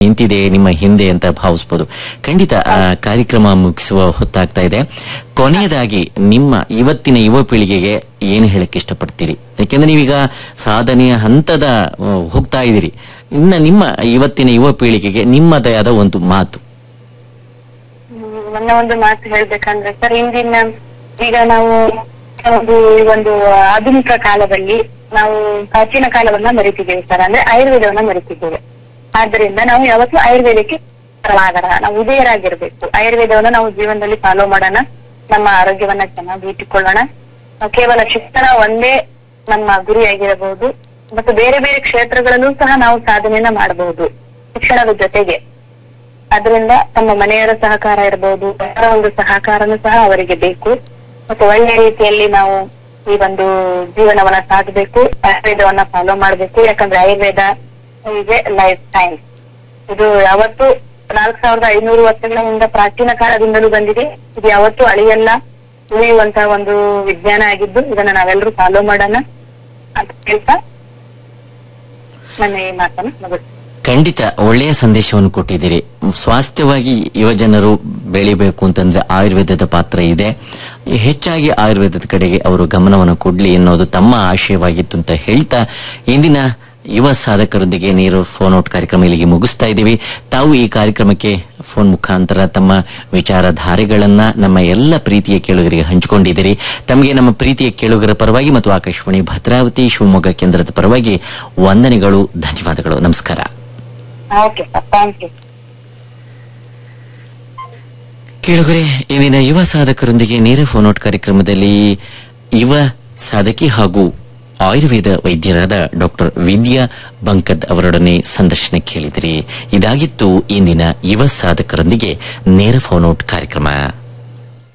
ನಿಂತಿದೆ ನಿಮ್ಮ ಹಿಂದೆ ಅಂತ ಭಾವಿಸ್ಬೋದು ಖಂಡಿತ ಆ, ಕಾರ್ಯಕ್ರಮ ಮುಗಿಸುವ ಹೊತ್ತಾಗ್ತಾ ಇದೆ ಕೊನೆಯದಾಗಿ ನಿಮ್ಮ ಇವತ್ತಿನ ಯುವ ಪೀಳಿಗೆಗೆ ಏನು ಹೇಳಕ್ ಇಷ್ಟಪಡ್ತೀರಿ ಯಾಕೆಂದ್ರೆ ನೀವೀಗ ಸಾಧನೆಯ ಹಂತದ ಆ, ಹೋಗ್ತಾ ಇದ್ದೀರಿ ಇನ್ನ ನಿಮ್ಮ ಇವತ್ತಿನ ಯುವ ಪೀಳಿಗೆಗೆ ನಿಮ್ಮದೇ ಆದ ಒಂದು ಮಾತು ಹ್ಮ್, ನನ್ನ ಒಂದು ಮಾತು ಹೇಳ್ಬೇಕಂದ್ರೆ ಸರ್ ಇಂದಿನ ಈಗ ನಾವು ಒಂದು ಈ ಒಂದು ಆಧುನಿಕ ಕಾಲದಲ್ಲಿ ನಾವು ಪ್ರಾಚೀನ ಕಾಲವನ್ನ ಮರಿತಿದ್ದೇವೆ ಸರ್ ಅಂದ್ರೆ ಆಯುರ್ವೇದವನ್ನ ಮರಿತಿದ್ದೇವೆ ಆದ್ದರಿಂದ ನಾವು ಯಾವತ್ತೂ ಆಯುರ್ವೇದಕ್ಕೆ ಆಗರ ನಾವು ಉದಯರಾಗಿರ್ಬೇಕು ಆಯುರ್ವೇದವನ್ನ ನಾವು ಜೀವನದಲ್ಲಿ ಫಾಲೋ ಮಾಡೋಣ ನಮ್ಮ ಆರೋಗ್ಯವನ್ನ ಚೆನ್ನಾಗಿ ಇಟ್ಟುಕೊಳ್ಳೋಣ ನಾವು ಕೇವಲ ಶಿಕ್ಷಣ ಒಂದೇ ನಮ್ಮ ಗುರಿಯಾಗಿರಬಹುದು ಮತ್ತು ಬೇರೆ ಬೇರೆ ಕ್ಷೇತ್ರಗಳಲ್ಲೂ ಸಹ ನಾವು ಸಾಧನೆಯನ್ನ ಮಾಡಬಹುದು ಶಿಕ್ಷಣದ ಜೊತೆಗೆ ಅದರಿಂದ ತಮ್ಮ ಮನೆಯವರ ಸಹಕಾರ ಇರಬಹುದು ಅವರ ಒಂದು ಸಹಕಾರನೂ ಸಹ ಅವರಿಗೆ ಬೇಕು ಮತ್ತು ಒಳ್ಳೆ ರೀತಿಯಲ್ಲಿ ನಾವು ಈ ಒಂದು ಜೀವನವನ್ನ ಸಾಗಬೇಕು ಆಯುರ್ವೇದವನ್ನ ಫಾಲೋ ಮಾಡ್ಬೇಕು ಯಾಕಂದ್ರೆ ಆಯುರ್ವೇದ ಇದೆ ಲೈಫ್ ಟೈಮ್ ಇದು ಯಾವತ್ತು ನಾಲ್ಕು ಸಾವಿರದ ಐನೂರು ವರ್ಷಗಳಿಂದ ಪ್ರಾಚೀನ ಕಾಲದಿಂದಲೂ ಬಂದಿದೆ ಇದು ಯಾವತ್ತೂ ಅಳಿಯಲ್ಲ ಉಳಿಯುವಂತ ಒಂದು ವಿಜ್ಞಾನ ಆಗಿದ್ದು ಇದನ್ನ ನಾವೆಲ್ಲರೂ ಫಾಲೋ ಮಾಡೋಣ ಅಂತ ಹೇಳ್ತಾ ನನ್ನ ಈ ಮಾತನ್ನು ಮುಗಿಸ್ತೀನಿ ಖಂಡಿತ ಒಳ್ಳೆಯ ಸಂದೇಶವನ್ನು ಕೊಟ್ಟಿದ್ದೀರಿ ಸ್ವಾಸ್ಥ್ಯವಾಗಿ ಯುವಜನರು ಬೆಳಿಬೇಕು ಅಂತಂದ್ರೆ ಆಯುರ್ವೇದದ ಪಾತ್ರ ಇದೆ ಹೆಚ್ಚಾಗಿ ಆಯುರ್ವೇದದ ಕಡೆಗೆ ಅವರು ಗಮನವನ್ನು ಕೊಡ್ಲಿ ಎನ್ನುವುದು ತಮ್ಮ ಆಶಯವಾಗಿತ್ತು ಅಂತ ಹೇಳ್ತಾ ಇಂದಿನ ಯುವ ಸಾಧಕರೊಂದಿಗೆ ನೀರು ಫೋನ್ ಔಟ್ ಕಾರ್ಯಕ್ರಮ ಇಲ್ಲಿಗೆ ಮುಗಿಸ್ತಾ ಇದ್ದೀವಿ ತಾವು ಈ ಕಾರ್ಯಕ್ರಮಕ್ಕೆ ಫೋನ್ ಮುಖಾಂತರ ತಮ್ಮ ವಿಚಾರಧಾರೆಗಳನ್ನ ನಮ್ಮ ಎಲ್ಲ ಪ್ರೀತಿಯ ಕೇಳುಗರಿಗೆ ಹಂಚಿಕೊಂಡಿದ್ದೀರಿ ತಮಗೆ ನಮ್ಮ ಪ್ರೀತಿಯ ಕೇಳುಗರ ಪರವಾಗಿ ಮತ್ತು ಆಕಾಶವಾಣಿ ಭದ್ರಾವತಿ ಶಿವಮೊಗ್ಗ ಕೇಂದ್ರದ ಪರವಾಗಿ ವಂದನೆಗಳು ಧನ್ಯವಾದಗಳು ನಮಸ್ಕಾರ ಓಕೆ ಸರ್ ಥ್ಯಾಂಕ್ ಯು ಕೇಳುಗರೆ ಇಂದಿನ ಯುವ ಸಾಧಕರೊಂದಿಗೆ ನೇರ ಫೋನ್ ಔಟ್ ಕಾರ್ಯಕ್ರಮದಲ್ಲಿ ಯುವ ಸಾಧಕಿ ಹಾಗೂ ಆಯುರ್ವೇದ ವೈದ್ಯರಾದ ಡಾಕ್ಟರ್ ವಿದ್ಯಾ ಬಂಕದ್ ಅವರೊಡನೆ ಸಂದರ್ಶನ ಕೇಳಿದಿರಿ ಇದಾಗಿತ್ತು ಇಂದಿನ ಯುವ ಸಾಧಕರೊಂದಿಗೆ ನೇರ ಫೋನ್ ಔಟ್ ಕಾರ್ಯಕ್ರಮ